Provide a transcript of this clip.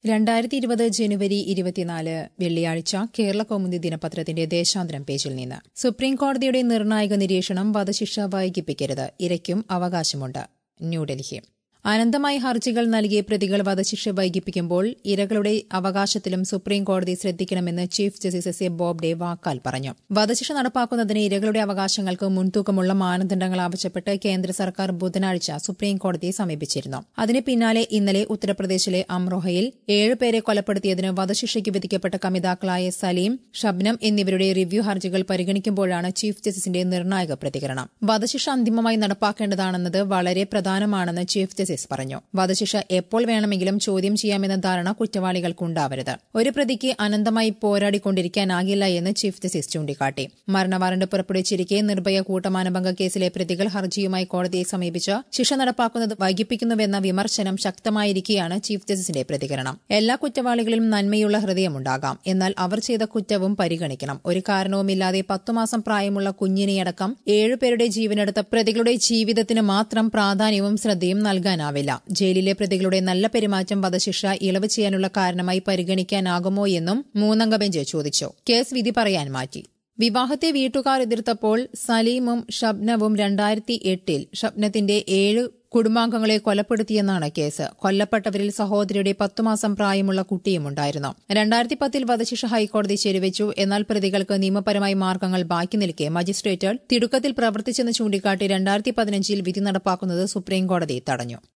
രണ്ടായിരത്തി ഇരുപത് ജനുവരി ഇരുപത്തിനാല് വെള്ളിയാഴ്ച കേരള കൗമുദി ദിനപത്രത്തിന്റെ ദേശാന്തരം പേജിൽ നിന്ന് സുപ്രീം കോടതിയുടെ നിർണായക നിരീക്ഷണം വധശിക്ഷ വൈകിപ്പിക്കരുത് ഇരയ്ക്കും അവകാശമുണ്ട് ന്യൂഡൽഹി അനന്തമായി ഹർജികൾ നൽകിയ പ്രതികൾ വധശിക്ഷ വൈകിപ്പിക്കുമ്പോൾ ഇരകളുടെ അവകാശത്തിലും സുപ്രീം കോടതി ശ്രദ്ധിക്കണമെന്ന് chief justice S A Bobde വാക്കാൽ പറഞ്ഞു വധശിക്ഷ നടപ്പാക്കുന്നതിന് ഇരകളുടെ അവകാശങ്ങൾക്ക് മുൻതൂക്കമുള്ള മാനദണ്ഡങ്ങൾ ആവശ്യപ്പെട്ട് കേന്ദ്ര സർക്കാർ ബുധനാഴ്ച സുപ്രീം കോടതിയെ സമീപിച്ചിരുന്നു അതിന് പിന്നാലെ ഇന്നലെ ഉത്തർപ്രദേശിലെ അമ്രോഹയിൽ ഏഴുപേരെ കൊലപ്പെടുത്തിയതിന് വധശിക്ഷയ്ക്ക് വിധിക്കപ്പെട്ട കമിതാക്കളായ സലീം ഷബ്നം എന്നിവരുടെ റിവ്യൂ ഹർജികൾ പരിഗണിക്കുമ്പോഴാണ് ചീഫ് ജസ്റ്റിസിന്റെ നിർണായക പ്രതികരണം വധശിക്ഷ അന്തിമമായി നടപ്പാക്കേണ്ടതാണെന്നത് വളരെ പ്രധാനമാണെന്ന് ചീഫ് ജസ്റ്റിസ് ജസ്റ്റിസ് പറഞ്ഞു വധശിക്ഷ എപ്പോൾ വേണമെങ്കിലും ചോദ്യം ചെയ്യാമെന്ന ധാരണ കുറ്റവാളികൾക്കുണ്ടാവരുത് ഒരു പ്രതിക്ക് അനന്തമായി പോരാടിക്കൊണ്ടിരിക്കാനാകില്ല എന്ന് ചീഫ് ജസ്റ്റിസ് ചൂണ്ടിക്കാട്ടി മരണവാറന്റ് പുറപ്പെടുവിച്ചിരിക്കെ നിർഭയ കൂട്ടമാനഭംഗ കേസിലെ പ്രതികൾ ഹർജിയുമായി കോടതിയെ സമീപിച്ച് ശിക്ഷ നടപ്പാക്കുന്നത് വൈകിപ്പിക്കുന്നുവെന്ന വിമർശനം ശക്തമായിരിക്കെയാണ് ചീഫ് ജസ്റ്റിസിന്റെ പ്രതികരണം എല്ലാ കുറ്റവാളികളിലും നന്മയുള്ള ഹൃദയമുണ്ടാകാം എന്നാൽ അവർ ചെയ്ത കുറ്റവും പരിഗണിക്കണം ഒരു കാരണവുമില്ലാതെ പത്തുമാസം പ്രായമുള്ള കുഞ്ഞിനെയടക്കം ഏഴുപേരുടെ ജീവനെടുത്ത പ്രതികളുടെ ജീവിതത്തിന് മാത്രം പ്രാധാന്യവും ശ്രദ്ധയും നൽകാനാവില്ല ജയിലിലെ പ്രതികളുടെ നല്ല പെരുമാറ്റം വധശിക്ഷ ഇളവ് ചെയ്യാനുള്ള കാരണമായി പരിഗണിക്കാനാകുമോ എന്നും മൂന്നംഗ ബെഞ്ച് ചോദിച്ചു കേസ് വിധി പറയാൻ മാറ്റി വിവാഹത്തെ വീട്ടുകാർ എതിർത്തപ്പോൾ സലീമും ഷബ്നവും രണ്ടായിരത്തി എട്ടിൽ ഷബ്നത്തിന്റെ ഏഴ് കുടുംബാംഗങ്ങളെ കൊലപ്പെടുത്തിയെന്നാണ് കേസ് കൊല്ലപ്പെട്ടവരിൽ സഹോദരിയുടെ പത്തുമാസം പ്രായമുള്ള കുട്ടിയുമുണ്ടായിരുന്നു രണ്ടായിരത്തി പത്തിൽ വധശിക്ഷ ഹൈക്കോടതി ശരിവച്ചു എന്നാൽ പ്രതികൾക്ക് നിയമപരമായി മാർഗങ്ങൾ ബാക്കി നിൽക്കെ മജിസ്ട്രേറ്റ് തിടുക്കത്തിൽ പ്രവർത്തിച്ചെന്ന് ചൂണ്ടിക്കാട്ടി രണ്ടായിരത്തി പതിനഞ്ചിൽ വിധി നടപ്പാക്കുന്നത് സുപ്രീംകോടതി തടഞ്ഞു